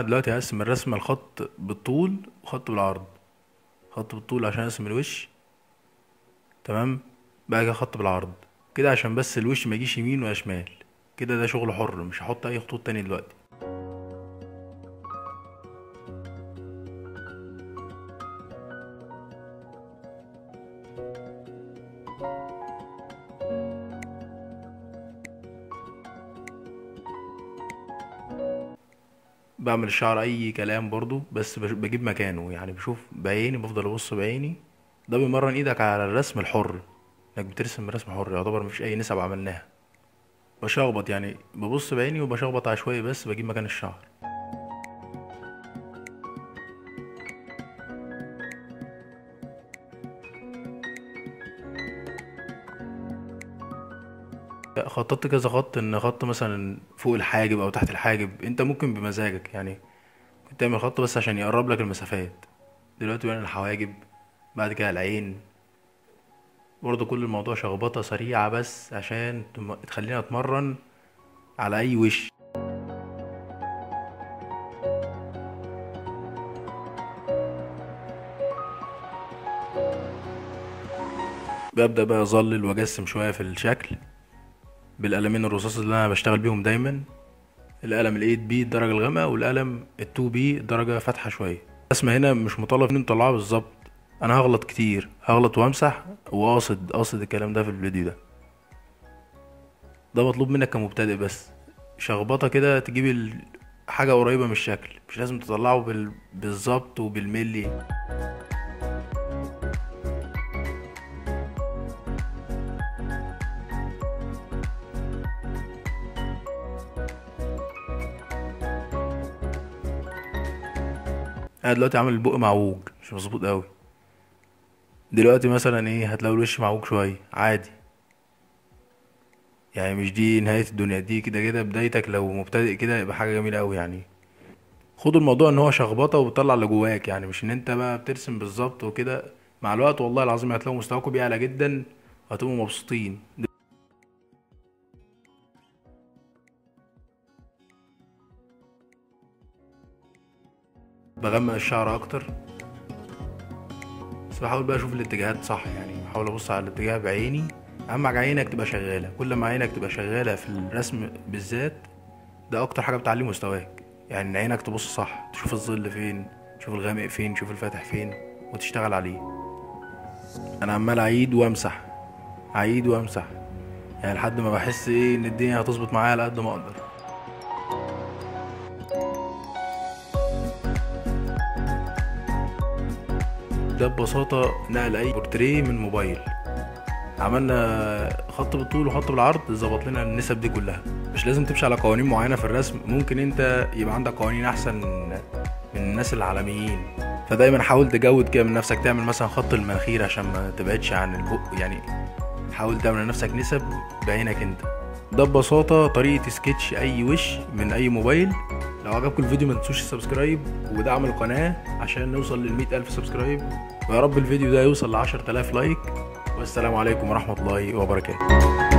دلوقتي هقسم الرسمة الخط بالطول وخط بالعرض خط بالطول عشان ارسم الوش تمام بقى كده خط بالعرض كده عشان بس الوش ما يجيش يمين ولا شمال كده ده شغل حر مش هحط اي خطوط تاني دلوقتي بعمل الشعر اي كلام برضو بس بش- بجيب مكانه يعني بشوف بعيني بفضل ابص بعيني ده بيمرن ايدك على الرسم الحر انك بترسم رسم حر يعتبر مفيش اي نسب عملناها بشخبط يعني ببص بعيني وبشخبط عشوائي بس بجيب مكان الشعر خططت كذا خط ان خط مثلا فوق الحاجب او تحت الحاجب انت ممكن بمزاجك يعني كنت تعمل خط بس عشان يقرب لك المسافات دلوقتي بقى الحواجب بعد كده العين برضه كل الموضوع شخبطة سريعة بس عشان تم- تخليني اتمرن على اي وش ببدأ بقى اظلل واجسم شوية في الشكل بالقلمين الرصاص اللي انا بشتغل بيهم دايما القلم ال 8 بي الدرجة الغامقة والقلم ال 2 بي درجة فاتحة شوية الرسمة هنا مش مطالب ان انتوا تطلعوها بالظبط انا هغلط كتير هغلط وامسح وقاصد قاصد الكلام ده في الفيديو ده ده مطلوب منك كمبتدئ بس شخبطة كده تجيب ال- حاجة قريبة من الشكل مش لازم تطلعه بال... بالظبط وبالملي انا دلوقتي عامل البق معوج مش مظبوط قوي دلوقتي مثلا ايه هتلاقي الوش معوج شويه عادي يعني مش دي نهايه الدنيا دي كده كده بدايتك لو مبتدئ كده يبقى حاجه جميله قوي يعني خد الموضوع ان هو شخبطه وبتطلع اللي جواك يعني مش ان انت بقى بترسم بالظبط وكده مع الوقت والله العظيم هتلاقوا مستواكم بيعلى جدا وهتبقوا مبسوطين بغمق الشعر اكتر بس بحاول بقى اشوف الاتجاهات صح يعني بحاول ابص على الاتجاه بعيني اهم حاجه عينك تبقى شغاله كل ما عينك تبقى شغاله في الرسم بالذات ده اكتر حاجه بتعلي مستواك يعني ان عينك تبص صح تشوف الظل فين تشوف الغامق فين تشوف الفاتح فين وتشتغل عليه انا عمال اعيد وامسح اعيد وامسح يعني لحد ما بحس ايه ان الدنيا هتظبط معايا على قد ما اقدر ده ببساطة نقل أي بورتريه من موبايل عملنا خط بالطول وخط بالعرض ظبط لنا النسب دي كلها مش لازم تمشي على قوانين معينة في الرسم ممكن انت يبقى عندك قوانين أحسن من الناس العالميين فدايما حاول تجود كده من نفسك تعمل مثلا خط المناخير عشان ما تبعدش عن البق يعني حاول تعمل لنفسك نسب بعينك انت ده ببساطة طريقة سكتش أي وش من أي موبايل لو عجبكم الفيديو ما تنسوش السبسكرايب ودعم القناة عشان نوصل للمية ألف سبسكرايب ويا رب الفيديو ده يوصل لعشرة آلاف لايك والسلام عليكم ورحمة الله وبركاته